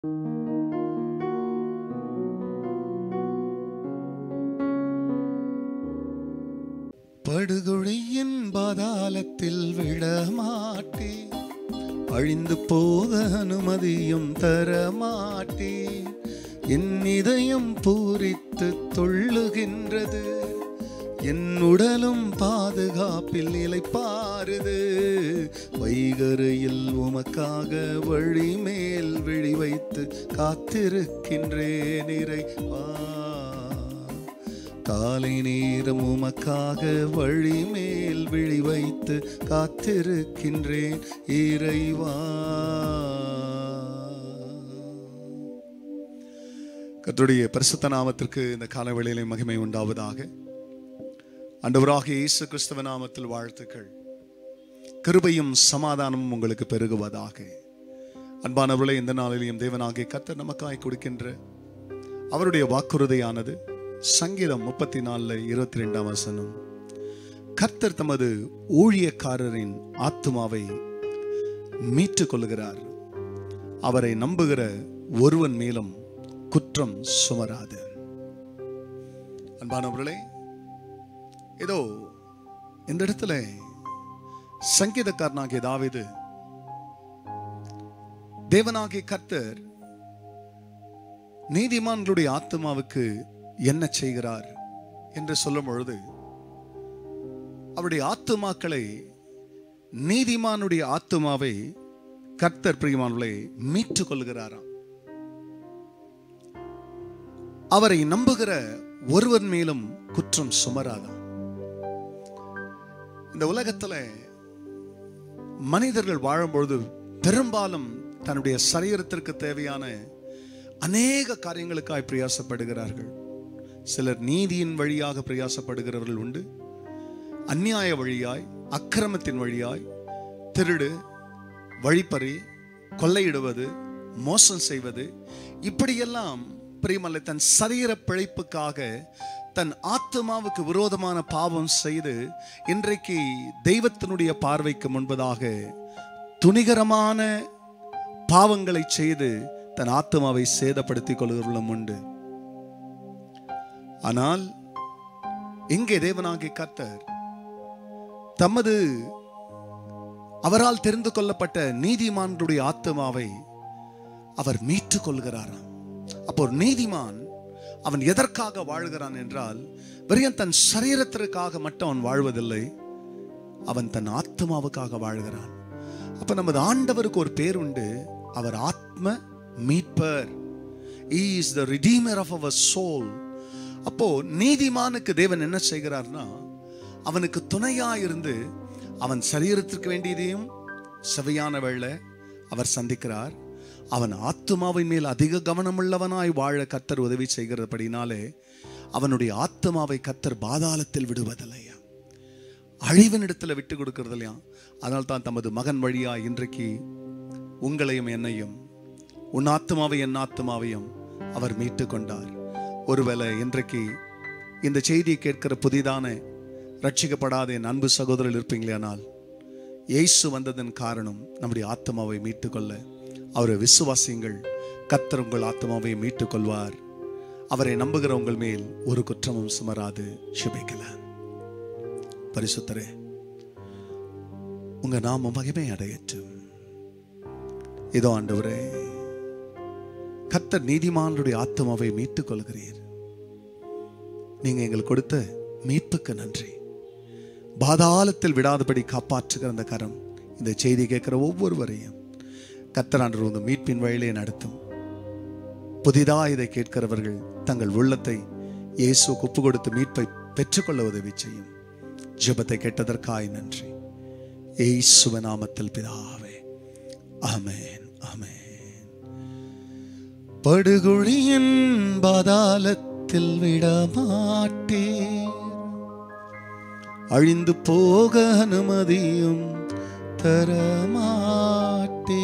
படுகொழியின் பாதாளத்தில் விடமாட்டே அழிந்து போக அனுமதியும் தரமாட்டே என் இதயம் பூரித்து துள்ளுகின்றது என் உடலும் பாதுகாப்பில் இலைப்பாருது வைகரையில் உமக்காக வழி மேல் விழி வைத்து காத்திருக்கின்றேன் இறைவா காலை நேரம் உமக்காக வழி மேல் விழி வைத்து காத்திருக்கின்றேன் இறைவா கர்த்தருடைய பரிசுத்த நாமத்திற்கு இந்த காலவேளையிலே மகிமை உண்டாவதாக ஆண்டவராக இயேசு கிறிஸ்தவ நாமத்தில் வாழ்த்துக்கள் கிருபையும் சமாதானமும் உங்களுக்கு பெருகுவதாக அன்பானவர்களே இந்த நாளிலேயும் தேவனாகிய கர்த்தர் நமக்காய் கொடுக்கின்ற அவருடைய வாக்குறுதியானது சங்கீதம் முப்பத்தி நாலுல இருபத்தி ரெண்டாம் வசனம் கர்த்தர் தமது ஊழியக்காரரின் ஆத்துமாவை மீட்டுக் கொள்கிறார் அவரை நம்புகிற ஒருவன் மேலும் குற்றம் சுமராது அன்பானவர்களே ஏதோ இந்த இடத்துல சங்கீதக்காரனாகிய தாவீது தேவனாகிய கர்த்தர் நீதிமான்களுடைய ஆத்மாவுக்கு என்ன செய்கிறார் என்று சொல்லும் பொழுது அவருடைய ஆத்துமாக்களை நீதிமானுடைய ஆத்துமாவை கர்த்தர் பிரியமானவர்களை மீட்டுக் கொள்கிறாராம் அவரை நம்புகிற ஒருவர் மேலும் குற்றம் சுமராதாம் இந்த உலகத்துல மனிதர்கள் வாழும்பொழுது பெரும்பாலும் தன்னுடைய சரீரத்திற்கு தேவையான அநேக காரியங்களுக்காய் பிரயாசப்படுகிறார்கள் சிலர் நீதியின் வழியாக பிரயாசப்படுகிறவர்கள் உண்டு அந்நியாய வழியாய் அக்கிரமத்தின் வழியாய் திருடு வழிப்பறி கொள்ளையிடுவது மோசம் செய்வது இப்படியெல்லாம் பிரியமல்ல தன் சரீர பிழைப்புக்காக தன் ஆத்மாவுக்கு விரோதமான பாவம் செய்து இன்றைக்கு தெய்வத்தினுடைய பார்வைக்கு முன்பதாக துணிகரமான பாவங்களை செய்து தன் ஆத்மாவை சேதப்படுத்திக் கொள்கிறவர்களும் உண்டு ஆனால் இங்கே தேவனாகிய கர்த்தர் தமது அவரால் தெரிந்து கொள்ளப்பட்ட நீதிமான்களுடைய ஆத்மாவை அவர் மீட்டுக் கொள்கிறாராம் அப்போ ஒரு நீதிமான் அவன் எதற்காக வாழ்கிறான் என்றால் வெறியன் தன் சரீரத்திற்காக மட்டும் அவன் வாழ்வதில்லை அவன் தன் ஆத்மாவுக்காக வாழ்கிறான் அப்ப நமது ஆண்டவருக்கு ஒரு பேர் உண்டு அவர் ஆத்ம மீட்பர் is the redeemer of our soul அப்போ நீதிமானுக்கு தேவன் என்ன செய்கிறார்னா அவனுக்கு துணையா இருந்து அவன் சரீரத்திற்கு வேண்டியதையும் செவையான வேளை அவர் சந்திக்கிறார் அவன் ஆத்மாவின் மேல் அதிக கவனமுள்ளவனாய் வாழ கத்தர் உதவி செய்கிறபடினாலே அவனுடைய ஆத்மாவை கத்தர் பாதாளத்தில் விடுவதில்லையா அழிவனிடத்தில் விட்டு கொடுக்கிறது இல்லையா அதனால் தான் தமது மகன் வழியா இன்றைக்கு உங்களையும் என்னையும் உன் ஆத்மாவை என் ஆத்மாவையும் அவர் மீட்டு கொண்டார் ஒருவேளை இன்றைக்கு இந்த செய்தியை கேட்கிற புதிதான ரட்சிக்கப்படாத என் அன்பு சகோதரர் இருப்பீங்களேனால் இயேசு வந்ததன் காரணம் நம்முடைய ஆத்மாவை மீட்டுக்கொள்ள அவரை விசுவாசியுங்கள் கத்தர் உங்கள் ஆத்மாவை மீட்டுக் கொள்வார் அவரை நம்புகிற உங்கள் மேல் ஒரு குற்றமும் சுமராது சுபிக்கலாம் பரிசுத்தரே உங்க நாம மகிமை அடையட்டும் இதோ ஆண்டவரே கத்தர் நீதிமானுடைய ஆத்மாவை மீட்டுக் கொள்கிறீர் நீங்க எங்களுக்கு கொடுத்த மீட்புக்கு நன்றி பாதாளத்தில் விடாதபடி காப்பாற்றுகிற அந்த கரம் இந்த செய்தி கேட்கிற ஒவ்வொருவரையும் கத்தராண்டு உங்க மீட்பின் வழியிலே நடத்தும் புதிதா இதை கேட்கிறவர்கள் தங்கள் உள்ளத்தை இயேசு ஒப்பு கொடுத்து மீட்பை பெற்றுக்கொள்ள உதவி செய்யும் ஜெபத்தை கேட்டதற்காய் நன்றி இயேசுவ நாமத்தில் பிதாவே ஆமென் ஆமென் படுகுழியின் பாதாளத்தில் விடமாட்டேன் அழிந்து போக அனுமதியும் தரமாட்டே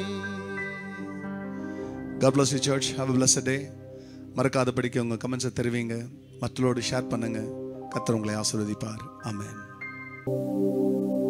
God bless you church. Have a blessed day. மறக்காதபடிக்கு உங்க கமெண்ட்ஸை தெரிவிங்க மற்றவரோடு ஷேர் பண்ணுங்க கத்தர் உங்களை ஆசீர்வதிப்பார் ஆமென்